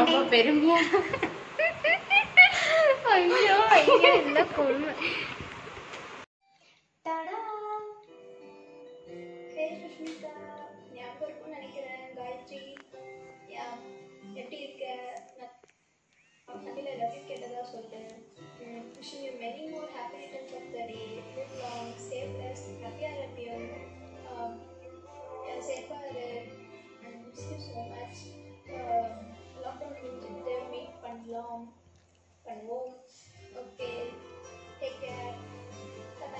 ரொம்ப பெருமையா ஐயோ ஐயோ இந்த கொடுமை டாடா ஹே சுஷ்மிதா ஞாபகம் இருக்கும்னு நினைக்கிறேன் காயத்ரி யா எப்படி இருக்க நான் சண்டையில் எல்லாத்தையும் கேட்டதா சொல்லு wish you many more happy returns of the day live long சேவ் லெஸ் ஹாப்பியாக இருப்பியும் சேஃபாக இரு and miss you so much lockdown முடிஞ்சுட்டு மீட் பண்ணலாம் பண்ணுவோம் okay take care tata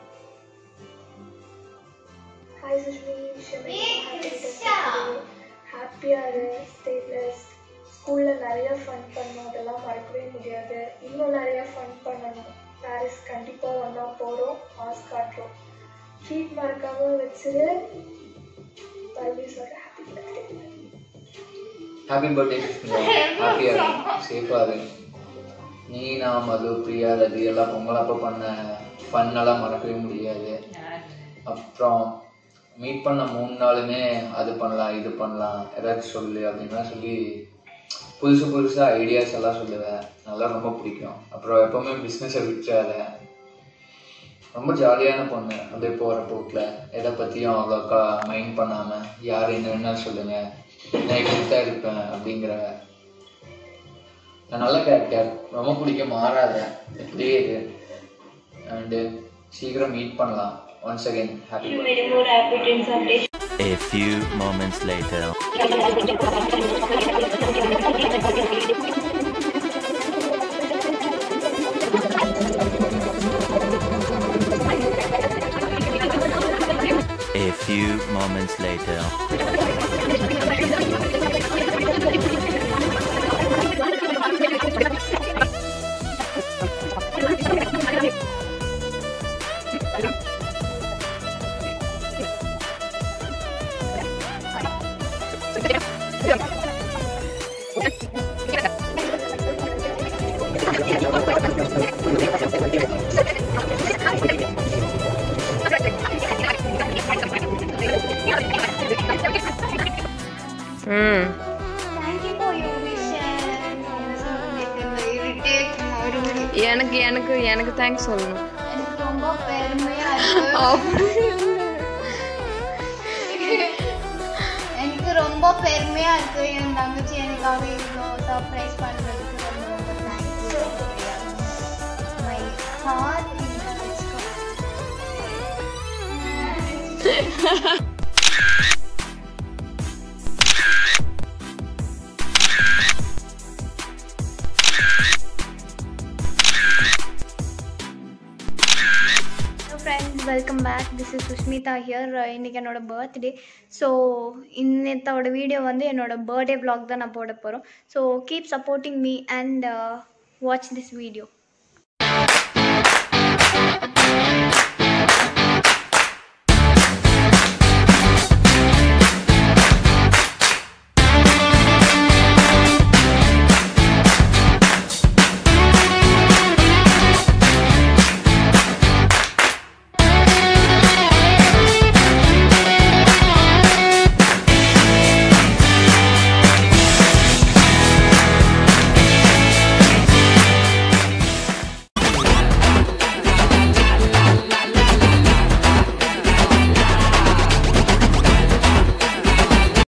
hi Sushmi Shami ஹாப்பியாக இரு ஸ்டேட்லெஸ் ஸ்கூலில் நிறைய ஃபன் பண்ணோம் அதெல்லாம் மறக்கவே முடியாது இன்னும் நிறைய ஃபன் பண்ணணும் பாரிஸ் கண்டிப்பாக வந்தால் போகிறோம் மாஸ்க் காட்டுறோம் ட்ரீட் மறக்காமல் வச்சிரு மறுபடியும் சொல்கிறேன் happy birthday happy birthday Krishna ஹாப்பியா இரு சேஃபா இரு நீ நான் மது பிரியா ரதி எல்லாம் பொங்கல் அப்போ பண்ண ஃபன்னெல்லாம் மறக்கவே முடியாது அப்புறம் மீட் பண்ண மூணு நாளுமே அது பண்ணலாம் இது பண்ணலாம் ஏதாச்சும் சொல்லு அப்படின்லாம் சொல்லி புதுசு புதுசாக ஐடியாஸ் எல்லாம் சொல்லுவேன் நல்லா ரொம்ப பிடிக்கும் அப்புறம் எப்போவுமே பிஸ்னஸை விற்றாத ரொம்ப ஜாலியான பொண்ணு அப்படியே போகிற போக்கில் எதை பற்றியும் அவ்வளோக்கா மைண்ட் பண்ணாமல் யார் என்ன வேணாலும் சொல்லுங்கள் நான் இப்படி தான் இருப்பேன் அப்படிங்கிற நான் நல்ல கேரக்டர் ரொம்ப பிடிக்கும் மாறாத இப்படியே இரு அண்டு சீக்கிரம் மீட் பண்ணலாம் once again happy many more happy dreams of day. A few moments later. A few moments later. ம் Thank you for your wishes. எனக்கு irritate மறுபடியும். எனக்கு எனக்கு எனக்கு தேங்க்ஸ் சொல்லணும் எனக்கு ரொம்ப பெருமையா இருக்கு அப்படி எனக்கு ரொம்ப பெருமையா இருக்கு என் தங்கச்சி எனக்காக இவ்வளோ சர்ப்ரைஸ் பண்றதுக்கு ரொம்ப ரொம்ப thank you my heart hello friends welcome back this is Sushmitha here இன்றைக்கி என்னோட பர்த்டே ஸோ இன்னத்தோட வீடியோ வந்து என்னோட பர்த்டே vlog தான் நான் போட போகிறோம் so keep supporting me and watch this video